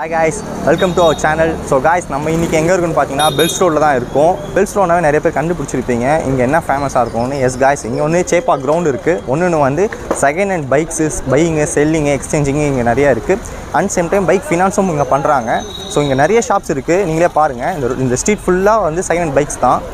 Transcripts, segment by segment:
Hi guys welcome to our channel so guys நம்ம இன்றைக்கி எங்கே இருக்குன்னு பார்த்தீங்கன்னா பெல்ஸ் ரோடில் தான் இருக்கும் பெல்ஸ் ரோட்னாவே நிறைய பேர் கண்டுபிடிச்சிருப்பீங்க இங்கே என்ன ஃபேமஸாக இருக்கும்னு எஸ் காய்ஸ் இங்கே வந்து சேப்பா கிரவுண்ட் இருக்குது ஒன்று வந்து second hand bikes buying selling exchanging இங்கே நிறையா இருக்குது அண்ட் சேம் டைம் பைக் ஃபினான்ஸும் இங்கே பண்ணுறாங்க ஸோ இங்கே நிறைய ஷாப்ஸ் இருக்குது நீங்களே பாருங்கள் இந்த இந்த ஸ்ட்ரீட் ஃபுல்லாக வந்து செகண்ட் ஹேண்ட் பைக்ஸ் தான்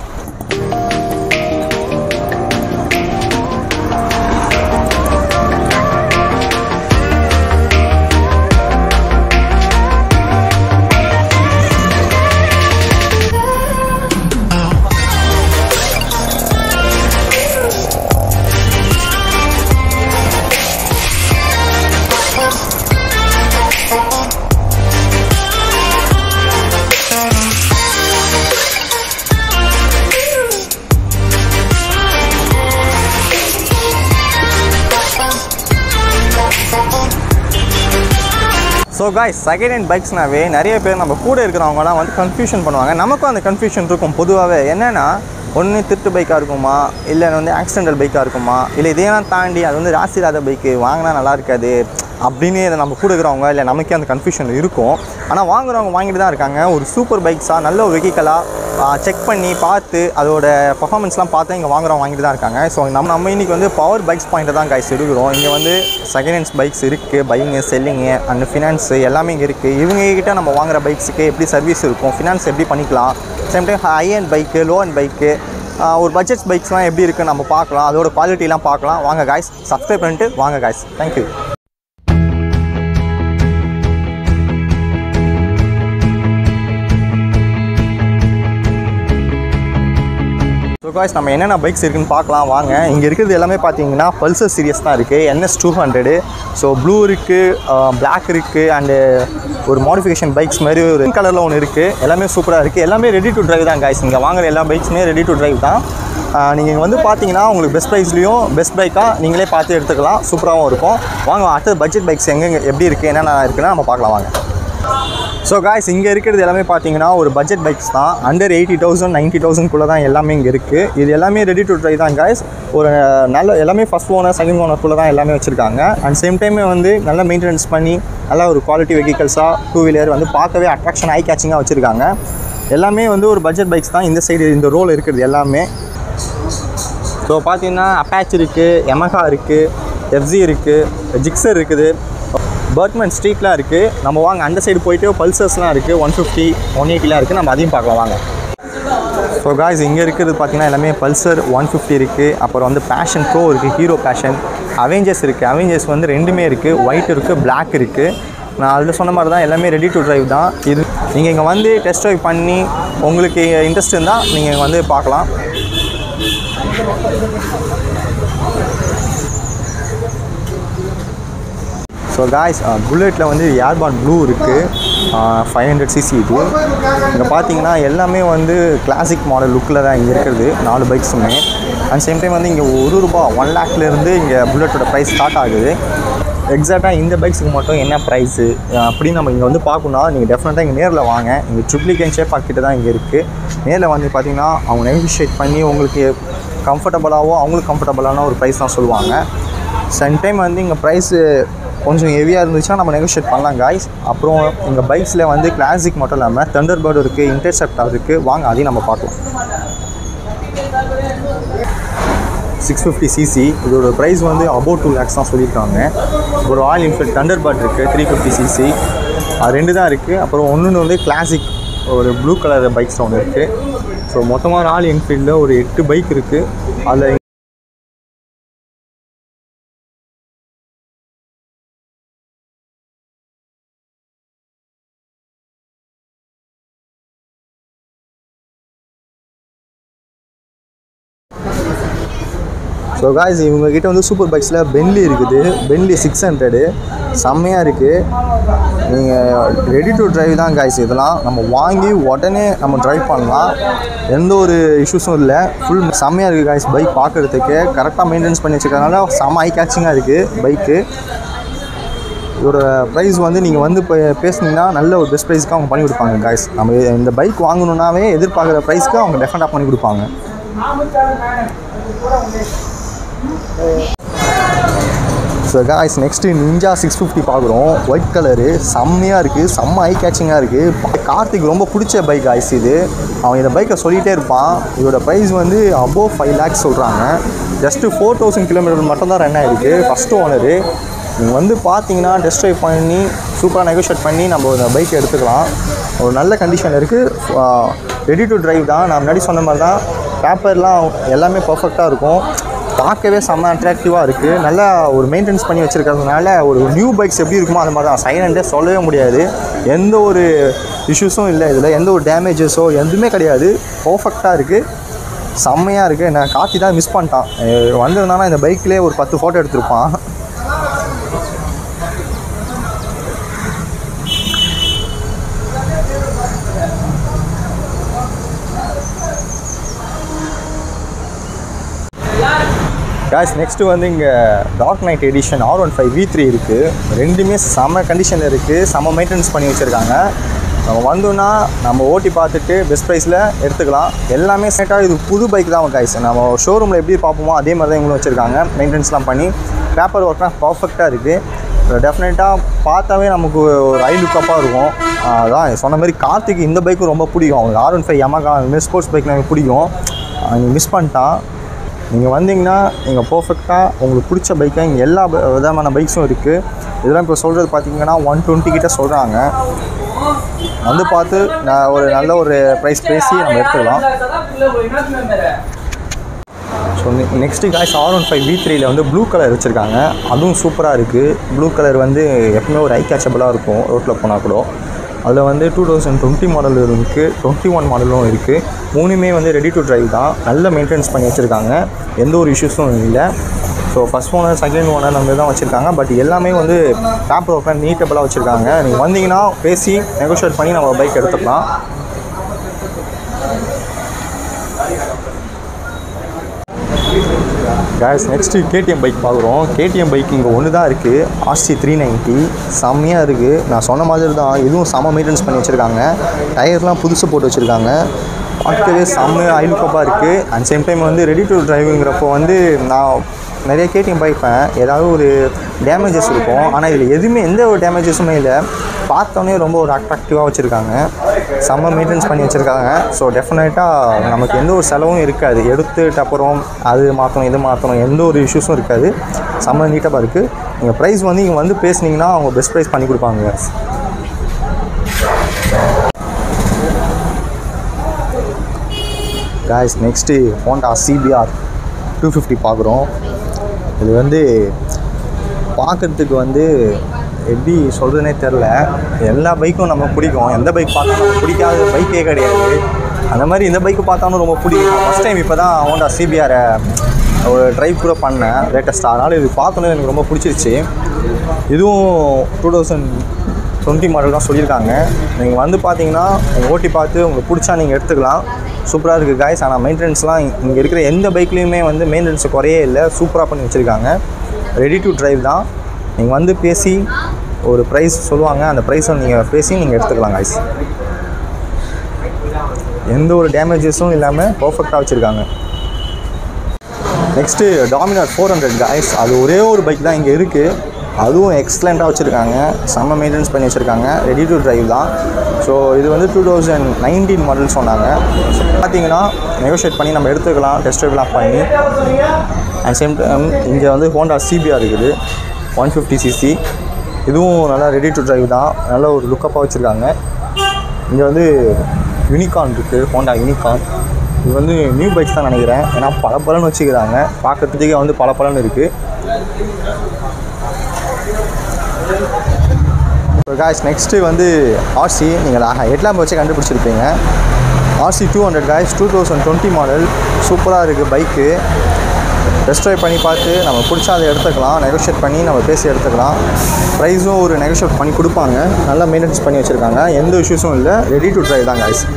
ஸோ காய்ஸ் செகண்ட் ஹேண்ட் பைக்ஸ்னாவே நிறைய பேர் நம்ம கூட இருக்கிறவங்கலாம் வந்து கன்ஃபியூஷன் பண்ணுவாங்க நமக்கும் அந்த கன்ஃபியூஷன் இருக்கும் பொதுவாகவே என்னென்னா ஒன்று திருட்டு பைக்காக இருக்குமா இல்லை வந்து ஆக்சிடென்டல் பைக்காக இருக்குமா இல்லை இதையெல்லாம் தாண்டி அது வந்து ராசி இல்லாத பைக்கு வாங்கினா நல்லா இருக்காது அப்படின்னு இதை நம்ம கூட இருக்கிறவங்க இல்லை நமக்கே அந்த கன்ஃபியூஷன் இருக்கும் ஆனால் வாங்குறவங்க வாங்கிட்டு தான் இருக்காங்க ஒரு சூப்பர் பைக்ஸாக நல்ல ஒரு வெஹிக்கலாக செக் பண்ணி பார்த்து அதோட பர்ஃபார்மன்ஸ்லாம் பார்த்து இங்கே வாங்குறவங்க வாங்கிட்டு தான் இருக்காங்க ஸோ நம்ம நம்ம இன்றைக்கி வந்து பவர் பைக்ஸ் பாயிண்ட்டை தான் கைஸ் எடுக்கிறோம் இங்கே வந்து செகண்ட் ஹேண்ட்ஸ் பைக்ஸ் இருக்குது பையிங்கு செல்லிங்கு அண்ட் ஃபினான்ஸு எல்லாமே இங்கே இருக்குது இவங்க கிட்ட நம்ம வாங்குற பைக்ஸுக்கு எப்படி சர்வீஸ் இருக்கும் ஃபினான்ஸ் எப்படி பண்ணிக்கலாம் same time high end bike low end bike ஒரு பட்ஜெட் பைக்ஸ்லாம் எப்படி இருக்குன்னு நம்ம பார்க்கலாம் அதோட குவாலிட்டிலாம் பார்க்கலாம் வாங்க காய்ஸ் சப்ஸ்கிரைப் பண்ணிட்டு வாங்க காய்ஸ் தேங்க்யூ ஸோ காய்ஸ் நம்ம என்னென்ன பைக்ஸ் இருக்குன்னு பார்க்கலாம் வாங்க இங்கே இருக்கிறது எல்லாமே பார்த்தீங்கன்னா பல்சர் சீரியஸ் தான் இருக்குது NS two hundred so blue இருக்குது பிளாக் இருக்குது அண்டு ஒரு மாடிஃபிகேஷன் பைக்ஸ் மாதிரி ஒரு கலரில் ஒன்று இருக்குது எல்லாமே சூப்பராக இருக்குது எல்லாமே ரெடி டு டிரைவ் தான் காய்ஸ் இங்கே வாங்குற எல்லா பைக்ஸுமே ரெடி டு டிரைவ் தான் நீங்கள் இங்கே வந்து பார்த்தீங்கன்னா உங்களுக்கு பெஸ்ட் ப்ரைஸ்லேயும் பெஸ்ட் பைக்காக நீங்களே பார்த்து எடுத்துக்கலாம் சூப்பராகவும் இருக்கும் வாங்க அடுத்தது பட்ஜெட் பைக்ஸ் எங்கெங்கே எப்படி இருக்குது என்னென்ன இருக்குன்னு நம்ம பார்க்கலாம் வாங்க ஸோ காய்ஸ் இங்கே இருக்கிறது எல்லாமே பார்த்தீங்கன்னா ஒரு பட்ஜெட் பைக்ஸ் தான் அண்டர் எயிட்டி தௌசண்ட் நைன்ட்டி தௌசண்ட்குள்ளே தான் எல்லாமே இங்கே இருக்குது இது எல்லாமே ரெடி டு ட்ரை தான் காய்ஸ் ஒரு நல்ல எல்லாமே ஃபஸ்ட் ஓனர் செகண்ட் ஓனருக்குள்ளே தான் எல்லாமே வச்சுருக்காங்க அண்ட் சேம் டைமே வந்து நல்லா மெயின்டெனன்ஸ் பண்ணி நல்லா ஒரு குவாலிட்டி வெஹிக்கல்ஸாக டூ வீலர் வந்து பார்க்கவே அட்ராக்ஷன் ஐ கேச்சிங்காக வச்சுருக்காங்க எல்லாமே வந்து ஒரு பட்ஜெட் பைக்ஸ் தான் இந்த சைடு இந்த ரோல் இருக்கிறது எல்லாமே ஸோ பார்த்தீங்கன்னா அப்பாச் இருக்குது எமஹா இருக்குது எஃப்ஜி இருக்குது ஜிக்ஸர் இருக்குது பர்ட்மன் ஸ்ட்ரீட்லாம் இருக்குது நம்ம வாங்க அந்த சைடு போயிட்டு பல்சர்ஸ்லாம் இருக்குது ஒன் ஃபிஃப்டி ஒன் எயிட்டிலாம் இருக்குது நம்ம அதையும் பார்க்கலாம் வாங்க ஸோ காய்ஸ் இங்கே இருக்கிறது பார்த்தீங்கன்னா எல்லாமே பல்சர் ஒன் ஃபிஃப்டி இருக்குது அப்புறம் வந்து பேஷன் ப்ரோ இருக்குது ஹீரோ பேஷன் அவெஞ்சர்ஸ் இருக்குது அவெஞ்சர்ஸ் வந்து ரெண்டுமே இருக்குது ஒயிட் இருக்குது பிளாக் இருக்குது நான் அதில் சொன்ன மாதிரி தான் எல்லாமே ரெடி டு டிரைவ் தான் இது நீங்கள் இங்கே வந்து டெஸ்ட் ட்ரைவ் பண்ணி உங்களுக்கு இன்ட்ரெஸ்ட் இருந்தால் நீங்கள் இங்கே வந்து பார்க்கலாம் ஸோ காய்ஸ் புல்லெட்டில் வந்து ஏர்பான் ப்ளூ இருக்குது ஃபைவ் ஹண்ட்ரட் சிசி இது இங்கே பார்த்தீங்கன்னா எல்லாமே வந்து கிளாசிக் மாடல் லுக்கில் தான் இங்கே இருக்கிறது நாலு பைக்ஸுமே அண்ட் சேம் டைம் வந்து இங்கே ஒரு ரூபா ஒன் லேக்லேருந்து இங்கே புல்லட்டோட ப்ரைஸ் ஸ்டார்ட் ஆகுது எக்ஸாக்டாக இந்த பைக்ஸுக்கு மட்டும் என்ன ப்ரைஸு அப்படின்னு நம்ம இங்கே வந்து பார்க்கணுன்னா நீங்கள் டெஃபினட்டாக இங்கே நேரில் வாங்க இங்கே ட்ரிப்ளிகன் ஷேப் கிட்ட தான் இங்கே இருக்குது நேரில் வந்து பார்த்தீங்கன்னா அவங்க நெகோஷியேட் பண்ணி உங்களுக்கு கம்ஃபர்டபுளாகவோ அவங்களுக்கு கம்ஃபர்டபுளான ஒரு ப்ரைஸ் தான் சொல்லுவாங்க சம் டைம் வந்து இங்கே ப்ரைஸு கொஞ்சம் ஹெவியாக இருந்துச்சுன்னா நம்ம நெகோஷியேட் பண்ணலாம் காய்ஸ் அப்புறம் எங்கள் பைக்ஸில் வந்து கிளாசிக் மட்டும் இல்லாமல் தண்டர் பேர்டு இருக்குது இன்டர்செப்டாக இருக்குது வாங்க அதையும் நம்ம பார்க்கலாம் சிக்ஸ் ஃபிஃப்டி சிசி இதோட ப்ரைஸ் வந்து அபவுட் டூ லேக்ஸ் தான் சொல்லியிருக்காங்க ஒரு ஆயில் இன்ஃபில்ட் தண்டர் பேர்ட் இருக்குது த்ரீ ஃபிஃப்டி சிசி அது ரெண்டு தான் இருக்குது அப்புறம் ஒன்று வந்து கிளாசிக் ஒரு ப்ளூ கலர் பைக்ஸ் ஒன்று இருக்குது ஸோ மொத்தமாக ராயல் என்ஃபீல்டில் ஒரு எட்டு பைக் இருக்குது அதில் ஸோ காய்ஸ் இவங்ககிட்ட வந்து சூப்பர் பைக்ஸில் பென்லி இருக்குது பென்லி சிக்ஸ் ஹண்ட்ரடு செம்மையாக இருக்குது நீங்கள் ரெடி டு டிரைவ் தான் காய்ஸ் இதெல்லாம் நம்ம வாங்கி உடனே நம்ம டிரைவ் பண்ணலாம் எந்த ஒரு இஷ்யூஸும் இல்லை ஃபுல் செம்மையாக இருக்குது காய்ஸ் பைக் பார்க்குறதுக்கு கரெக்டாக மெயின்டெனன்ஸ் பண்ணி வச்சுருக்கறனால செம்ம ஐ கேச்சிங்காக இருக்குது பைக்கு இதோட ப்ரைஸ் வந்து நீங்கள் வந்து இப்போ பேசுனீங்கன்னா நல்ல ஒரு பெஸ்ட் ப்ரைஸ்க்கு அவங்க பண்ணி கொடுப்பாங்க காய்ஸ் நம்ம இந்த பைக் வாங்கணுன்னாவே எதிர்பார்க்குற ப்ரைஸ்க்கு அவங்க டெஃபினட்டாக பண்ணி கொடுப்பாங்க so guys next Ninja six fifty பார்க்குறோம் ஒயிட் கலரு செம்மையாக இருக்குது செம்ம ஐ கேச்சிங்காக இருக்குது கார்த்திக் ரொம்ப பிடிச்ச பைக் காய்ஸ் இது அவன் இந்த பைக்கை சொல்லிகிட்டே இருப்பான் இதோட ப்ரைஸ் வந்து அபோவ் ஃபைவ் லேக்ஸ் சொல்கிறாங்க ஜஸ்ட்டு ஃபோர் தௌசண்ட் கிலோமீட்டர் மட்டும் தான் ரன் ஆகிருக்கு ஃபஸ்ட்டு ஓனரு நீங்கள் வந்து பார்த்தீங்கன்னா டெஸ்ட் ட்ரைவ் பண்ணி சூப்பராக நெகோஷியேட் பண்ணி நம்ம இந்த பைக் எடுத்துக்கலாம் ஒரு நல்ல கண்டிஷன் இருக்குது ரெடி டு டிரைவ் தான் நான் முன்னாடி சொன்ன மாதிரி தான் பேப்பர்லாம் எல்லாமே பர்ஃபெக்டாக இருக்கும் பார்க்கவே செம்ம அட்ராக்டிவாக இருக்குது நல்லா ஒரு மெயின்டெனன்ஸ் பண்ணி வச்சுருக்கிறதுனால ஒரு நியூ பைக்ஸ் எப்படி இருக்குமோ அது மாதிரி தான் சைலண்டே சொல்லவே முடியாது எந்த ஒரு இஷ்யூஸும் இல்லை இதில் எந்த ஒரு டேமேஜஸோ எதுவுமே கிடையாது பர்ஃபெக்டாக இருக்குது செம்மையாக இருக்குது நான் கார்த்தி தான் மிஸ் பண்ணிட்டான் அஹ் வந்திருந்தானா இந்த பைக்லேயே ஒரு பத்து ஃபோட்டோ எடுத்திருப்பான் guys நெக்ஸ்ட்டு வந்து இங்கே dark night edition R one five V three இருக்குது ரெண்டுமே செம்ம கண்டிஷனில் இருக்குது செம்ம மெயின்டெனன்ஸ் பண்ணி வச்சுருக்காங்க நம்ம வந்தோன்னா நம்ம ஓட்டி பார்த்துட்டு பெஸ்ட் ப்ரைஸில் எடுத்துக்கலாம் எல்லாமே செட்டாக இது புது பைக் தான் guys நம்ம ஷோரூமில் எப்படி பார்ப்போமோ அதே மாதிரி தான் இவங்களும் வச்சுருக்காங்க மெயின்டெனன்ஸ்லாம் பண்ணி பேப்பர் ஒர்க்லாம் பர்ஃபெக்டாக இருக்குது டெஃபினட்டாக பார்த்தாவே நமக்கு ஒரு ஐ லுக்கப்பாக இருக்கும் அதான் சொன்ன மாதிரி கார்த்திக் இந்த பைக்கும் ரொம்ப பிடிக்கும் அவங்களுக்கு ஆர் ஒன் ஃபைவ் யமகா இந்த மாதிரி ஸ்போர்ட்ஸ் பைக்லாம் எனக்கு பிடிக்கும் நீங்கள் மிஸ் பண்ணிட்டான் நீங்கள் வந்தீங்கன்னா நீங்கள் பர்ஃபெக்டாக உங்களுக்கு பிடிச்ச பைக்கை இங்கே எல்லா ப- விதமான பைக்ஸும் இருக்குது இதெல்லாம் இப்போ சொல்கிறது பார்த்தீங்கன்னா ஒன் டுவெண்ட்டி கிட்ட சொல்கிறாங்க வந்து பார்த்து நான் ஒரு நல்ல ஒரு ப்ரைஸ் பேசி நம்ம எடுத்துக்கலாம் so next guys R one five V த்ரீல வந்து ப்ளூ கலர் வச்சுருக்காங்க அதுவும் சூப்பராக இருக்குது ப்ளூ கலர் வந்து எப்பவுமே ஒரு ஐ கேச்சபிளாக இருக்கும் ரோட்டில் போனால் கூட அதில் வந்து டூ தௌசண்ட் டுவெண்ட்டி மாடல் இருக்குது டுவெண்ட்டி ஒன் மாடலும் இருக்குது மூணுமே வந்து ரெடி டு டிரைவ் தான் நல்ல மெயின்டெனன்ஸ் பண்ணி வச்சுருக்காங்க எந்த ஒரு இஷ்யூஸும் இல்லை so first owner second owner அந்த மாதிரி தான் வச்சுருக்காங்க பட் எல்லாமே வந்து பேப்பர் ஒர்க்லாம் நீட்டபுளாக வச்சுருக்காங்க நீங்கள் வந்தீங்கன்னா பேசி நெகோஷியேட் பண்ணி நம்ம பைக் எடுத்துக்கலாம் guys நெக்ஸ்ட்டு கேடிஎம் பைக் பார்க்குறோம் கேடிஎம் பைக் இங்கே ஒன்று தான் இருக்குது ஆர்சி த்ரீ நைன்ட்டி செம்மையாக இருக்குது நான் சொன்ன மாதிரி தான் இதுவும் செம்ம மெயின்டெனன்ஸ் பண்ணி வச்சுருக்காங்க டயர்லாம் புதுசு போட்டு வச்சுருக்காங்க பார்க்கவே செம்ம ஐலுக்கப்பாக இருக்குது அண்ட் சேம் டைம் வந்து ரெடி டு டிரைவுங்கிறப்போ வந்து நான் நிறைய கேடிஎம் பைப்பேன் ஏதாவது ஒரு டேமேஜஸ் இருக்கும் ஆனால் இதில் எதுவுமே எந்த ஒரு டேமேஜஸுமே இல்லை பார்த்தோன்னே ரொம்ப ஒரு அட்ராக்டிவாக வச்சுருக்காங்க செம்ம மெயின்டெனன்ஸ் பண்ணி வச்சுருக்காங்க ஸோ டெஃபினட்டாக நமக்கு எந்த ஒரு செலவும் இருக்காது எடுத்துட்டு அப்புறம் அது மாற்றணும் இது மாற்றணும் எந்த ஒரு இஷ்யூஸும் இருக்காது செம்ம நீட்டாக இருக்குது நீங்கள் ப்ரைஸ் வந்து இங்கே வந்து பேசுனீங்கன்னா அவங்க பெஸ்ட் ப்ரைஸ் பண்ணி கொடுப்பாங்க guys. guys next Honda CBR two fifty பார்க்குறோம் இது வந்து பார்க்குறதுக்கு வந்து எப்படி சொல்கிறதுனே தெரில எல்லா பைக்கும் நம்ம பிடிக்கும் எந்த பைக் பார்த்தாலும் நமக்கு பிடிக்காத பைக்கே கிடையாது அந்த மாதிரி இந்த பைக்கு பார்த்தாலும் ரொம்ப பிடிக்கும் ஃபஸ்ட் டைம் இப்போ தான் ஹோண்டா சிபிஆரை ஒரு ட்ரைவ் கூட பண்ணேன் லேட்டஸ்ட்டாக அதனால் இது பார்த்தோன்னே எனக்கு ரொம்ப பிடிச்சிருச்சு இதுவும் டூ தௌசண்ட் டுவெண்ட்டி மாடல் தான் சொல்லியிருக்காங்க நீங்கள் வந்து பார்த்தீங்கன்னா நீங்கள் ஓட்டி பார்த்து உங்களுக்கு பிடிச்சா நீங்கள் எடுத்துக்கலாம் சூப்பராக இருக்குது காய்ஸ் ஆனால் மெயின்டெனன்ஸ்லாம் இங்கே இருக்கிற எந்த பைக்லேயுமே வந்து மெயின்டெனன்ஸ் குறையே இல்லை சூப்பராக பண்ணி வச்சுருக்காங்க ரெடி டு டிரைவ் தான் நீங்கள் வந்து பேசி ஒரு ப்ரைஸ் சொல்லுவாங்க அந்த ப்ரைஸை நீங்கள் பேசி நீங்கள் எடுத்துக்கலாம் காய்ஸ் எந்த ஒரு டேமேஜஸும் இல்லாமல் பர்ஃபெக்டாக வச்சுருக்காங்க next Dominar four hundred guys அது ஒரே ஒரு பைக் தான் இங்கே இருக்குது அதுவும் எக்ஸலண்ட்டாக வச்சுருக்காங்க செம்ம மெயின்டெனன்ஸ் பண்ணி வச்சுருக்காங்க ரெடி டு டிரைவ் தான் ஸோ இது வந்து டூ தௌசண்ட் நைன்டீன் மாடல் சொன்னாங்க ஸோ பார்த்தீங்கன்னா நெகோஷியேட் பண்ணி நம்ம எடுத்துக்கலாம் டெஸ்ட் ட்ரைவ்லாம் பண்ணி அண்ட் சேம் டைம் இங்கே வந்து ஹோண்டா சிபிஆர் இருக்குது ஒன் ஃபிஃப்டி சிசி இதுவும் நல்லா ரெடி டு டிரைவ் தான் நல்ல ஒரு லுக்கப்பாக வச்சுருக்காங்க இங்கே வந்து யூனிகான் இருக்குது ஹோண்டா யூனிகான் இது வந்து நியூ பைக்ஸ் தான் நினைக்கிறேன் ஏன்னா பல பலன்னு வச்சுக்கிறாங்க பார்க்கறதுக்கே வந்து பல பலன்னு இருக்குது இப்போ காய்ஸ் நெக்ஸ்ட்டு வந்து ஆர்சி நீங்கள் ஹெட்லாம்ப் வச்சு கண்டுபிடிச்சிருப்பீங்க RC two hundred guys two thousand twenty model சூப்பராக இருக்குது பைக்கு டெஸ்ட் ட்ரைவ் பண்ணி பார்த்து நம்ம பிடிச்சா அதை எடுத்துக்கலாம் நெகோஷியேட் பண்ணி நம்ம பேசி எடுத்துக்கலாம் ப்ரைஸும் ஒரு நெகோஷியேட் பண்ணி கொடுப்பாங்க நல்லா மெயின்டெனன்ஸ் பண்ணி வச்சுருக்காங்க எந்த இஷ்யூஸும் இல்லை ரெடி டு ட்ரைவ் தான் காய்ஸ்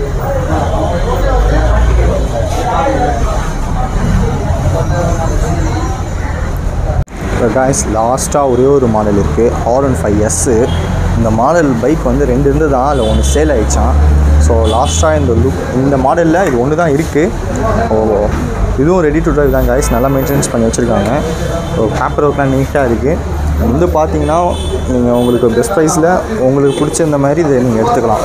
இப்போ காய்ஸ் லாஸ்ட்டாக ஒரே ஒரு மாடல் இருக்குது ஆர் ஒன் ஃபைவ் எஸ்ஸு இந்த மாடல் பைக் வந்து ரெண்டு இருந்து தான் அதில் ஒன்று சேல் ஆயிடுச்சான் ஸோ லாஸ்ட்டாக இந்த லுக் இந்த மாடலில் இது ஒன்று தான் இருக்குது ஓ இதுவும் ரெடி டு ட்ரைவ் தான் காய்ஸ் நல்லா மெயின்டெனன்ஸ் பண்ணி வச்சுருக்காங்க ஸோ பேப்பர் ஒர்க்லாம் நீட்டாக இருக்குது வந்து பார்த்தீங்கன்னா நீங்கள் உங்களுக்கு பெஸ்ட் ப்ரைஸில் உங்களுக்கு பிடிச்சிருந்த மாதிரி இதை நீங்கள் எடுத்துக்கலாம்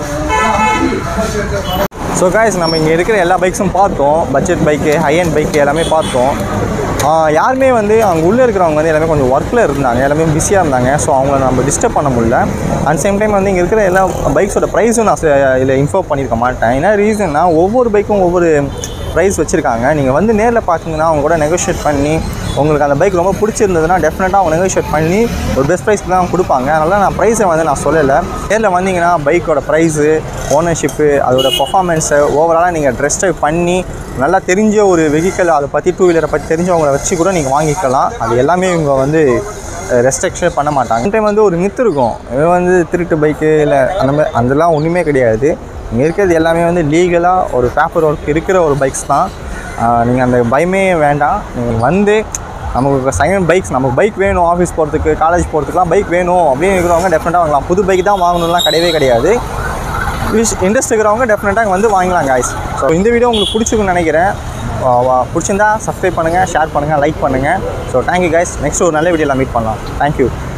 ஸோ காய்ஸ் நம்ம இங்கே இருக்கிற எல்லா பைக்ஸும் பார்த்தோம் budget bike high end bike எல்லாமே பார்த்தோம் ஆஹ் யாருமே வந்து அங்கே உள்ளே இருக்கிறவங்க வந்து எல்லாமே கொஞ்சம் ஒர்க்கில் இருந்தாங்க எல்லாமே பிஸியாக இருந்தாங்க ஸோ அவங்கள நம்ம டிஸ்டர்ப் பண்ண முடியல அண்ட் சேம் டைம் வந்து இங்கே இருக்கிற எல்லா பைக்ஸோட ப்ரைஸும் நான் இதில் இன்ஃபார்ம் பண்ணியிருக்க மாட்டேன் என்ன ரீசன்னா ஒவ்வொரு பைக்கும் ஒவ்வொரு ப்ரைஸ் வச்சுருக்காங்க நீங்கள் வந்து நேரில் பார்த்தீங்கன்னா அவங்க கூட நெகோஷியேட் பண்ணி உங்களுக்கு அந்த பைக் ரொம்ப பிடிச்சிருந்ததுன்னா டெஃபினட்டாக அவங்க நெகோஷியேட் பண்ணி ஒரு பெஸ்ட் ப்ரைஸ்க்கு தான் கொடுப்பாங்க அதனால் நான் ப்ரைஸை வந்து நான் சொல்லலை நேரில் வந்தீங்கன்னா பைக்கோட ப்ரைஸு ஓனர்ஷிப்பு அதோட பர்ஃபார்மன்ஸை ஓவராலாக நீங்கள் ட்ரெஸ் ட்ரைவ் பண்ணி நல்லா தெரிஞ்ச ஒரு வெஹிக்கல் அதை பற்றி டூ வீலரை பற்றி தெரிஞ்சவங்கள வச்சு கூட நீங்கள் வாங்கிக்கலாம் அது எல்லாமே இவங்க வந்து ரெஸ்ட்ரிக்ஷன் பண்ண மாட்டாங்க டைம் வந்து ஒரு மித்து இருக்கும் இது வந்து திருட்டு பைக்கு இல்லை அந்த மாதிரி அதெல்லாம் ஒன்றுமே கிடையாது இங்கே இருக்கிறது எல்லாமே வந்து லீகலாக ஒரு பேப்பர் ஒர்க் இருக்கிற ஒரு பைக்ஸ் தான் நீங்கள் அந்த பயமே வேண்டாம் நீங்கள் வந்து நமக்கு செகண்ட் பைக்ஸ் நமக்கு பைக் வேணும் ஆஃபீஸ் போகிறதுக்கு காலேஜ் போகிறதுக்குலாம் பைக் வேணும் அப்படின்னு இருக்கிறவங்க டெஃபினட்டாக வாங்கலாம் புது பைக் தான் வாங்கணும்லாம் கிடையவே கிடையாது இன்ட்ரெஸ்ட் இருக்கிறவங்க டெஃபினட்டாக வந்து வாங்கலாம் காய்ஸ் ஸோ இந்த வீடியோ உங்களுக்கு பிடிச்சிருக்குன்னு நினைக்கிறேன் வா- வா- பிடிச்சிருந்தா சப்ஸ்கிரைப் பண்ணுங்கள் ஷேர் பண்ணுங்கள் லைக் பண்ணுங்கள் ஸோ தேங்க்யூ guys நெக்ஸ்ட் ஒரு நல்ல வீடியோவில் மீட் பண்ணலாம் தேங்க்யூ